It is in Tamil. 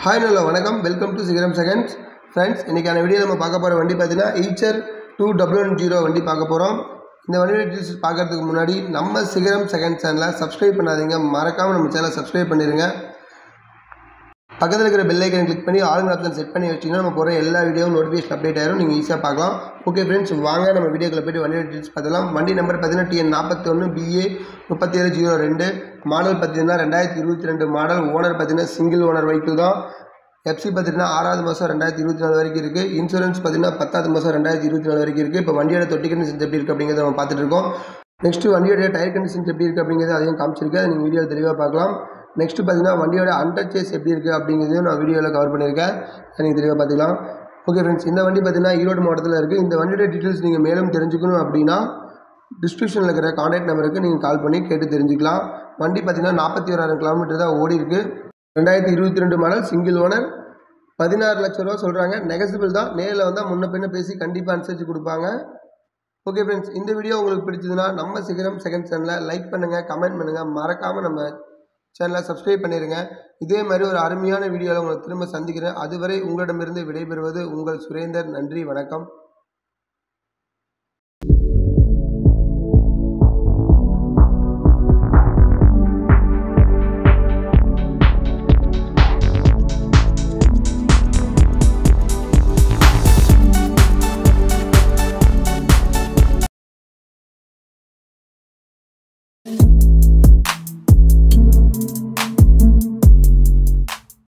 ஹாய் நல்ல வணக்கம் welcome to Sigaram seconds friends இன்றைக்கான வீடியோ நம்ம பார்க்க போகிற வண்டி பார்த்தீங்கன்னா Eicher two double one zero வண்டி பார்க்க போகிறோம் இந்த வண்டி டீட்டெயில்ஸ் பார்க்கறதுக்கு முன்னாடி நம்ம சிகரம் செகண்ட் சேனலை சப்ஸ்கிரைப் பண்ணாதீங்க மறக்காமல் நம்ம சேனலை சப்ஸ்கிரைப் பண்ணிடுங்க பக்கத்தில் இருக்கிற பெல் ஐக்கனை கிளிக் பண்ணி ஆல் ஆப்ஷன் செட் பண்ணி வச்சிங்கன்னா நம்ம போகிற எல்லா வீடியோவும் நோட்டிஃபிகேஷன் அப்டேட் ஆயிரும் நீங்கள் ஈஸியாக பார்க்கலாம் ஓகே ஃப்ரெண்ட்ஸ் வாங்க நம்ம வீடியோக்குள்ள போய்ட்டு வண்டி டீட்டெயில்ஸ் பார்த்தலாம் வண்டி நம்பர் பார்த்தீங்கன்னா டிஎன் நாற்பத்தொன்று பிஏ முப்பத்தேழு ஜீரோ ரெண்டு மாடல் பார்த்தீங்கன்னா ரெண்டாயிரத்தி இருபத்தி ரெண்டு மாடல் ஓனர் பார்த்தீங்கன்னா சிங்கிள் ஓனர் வெஹிக்கிள் தான் எஃப்சி பார்த்தீங்கன்னா ஆறாவது மாதம் ரெண்டாயிரத்தி இருபத்தி நாலு வரைக்கும் இருக்குது இன்சூரன்ஸ் பார்த்தீங்கன்னா பத்தாவது மாதம் ரெண்டாயிரத்தி இருபத்தி நாலு வரைக்கும் இருக்குது இப்போ வண்டியோட தொட்டி கண்டிஷன் எப்படி இருக்குது அப்படிங்கிறத நம்ம பார்த்துட்டு இருக்கோம் நெக்ஸ்ட் வண்டியோட டயர் கண்டிஷன்ஸ் எப்படி இருக்குது அப்படிங்கிறது அதையும் காமிச்சிருக்கேன் அதை நீங்கள் வீடியோ தெளிவாக பார்க்கலாம் நெக்ஸ்ட் பார்த்தீங்கன்னா வண்டியோட அண்டர்ச்சேஸ் எப்படி இருக்குது அப்படிங்கிறதையும் நான் வீடியோவில் கவர் பண்ணியிருக்கேன் அதை நீங்கள் தெளிவாக பார்த்துக்கலாம் ஓகே ஃப்ரெண்ட்ஸ் இந்த வண்டி பார்த்தீங்கன்னா ஈரோடு மாவட்டத்தில் இருக்குது இந்த வண்டியோட டீட்டெயில்ஸ் நீங்கள் மேலும் தெரிஞ்சுக்கணும் அப்படின்னா டிஸ்கிரிப்ஷனில் இருக்கிற கான்டாக்ட் நம்பருக்கு நீங்கள் கால் பண்ணி கேட்டு தெரிஞ்சுக்கலாம் வண்டி பார்த்தீங்கன்னா நாற்பத்தி ஓராயிரம் கிலோமீட்டர் தான் ஓடி இருக்கு ரெண்டாயிரத்தி இருபத்தி ரெண்டு மாடல் சிங்கிள் ஓனர் பதினாறு லட்ச ரூபா சொல்கிறாங்க நெகசிபிள் தான் நேரில் வந்தால் முன்ன பின்ன பேசி கண்டிப்பாக அனுசரித்து கொடுப்பாங்க ஓகே ஃப்ரெண்ட்ஸ் இந்த வீடியோ உங்களுக்கு பிடிச்சதுன்னா நம்ம சிகரம் செகண்ட் சேனலை லைக் பண்ணுங்கள் கமெண்ட் பண்ணுங்கள் மறக்காமல் நம்ம சேனலை சப்ஸ்கிரைப் பண்ணிடுங்க இதே மாதிரி ஒரு அருமையான வீடியோவில் உங்களை திரும்ப சந்திக்கிறேன் அதுவரை உங்களிடமிருந்து விடைபெறுவது உங்கள் சுரேந்தர் நன்றி வணக்கம்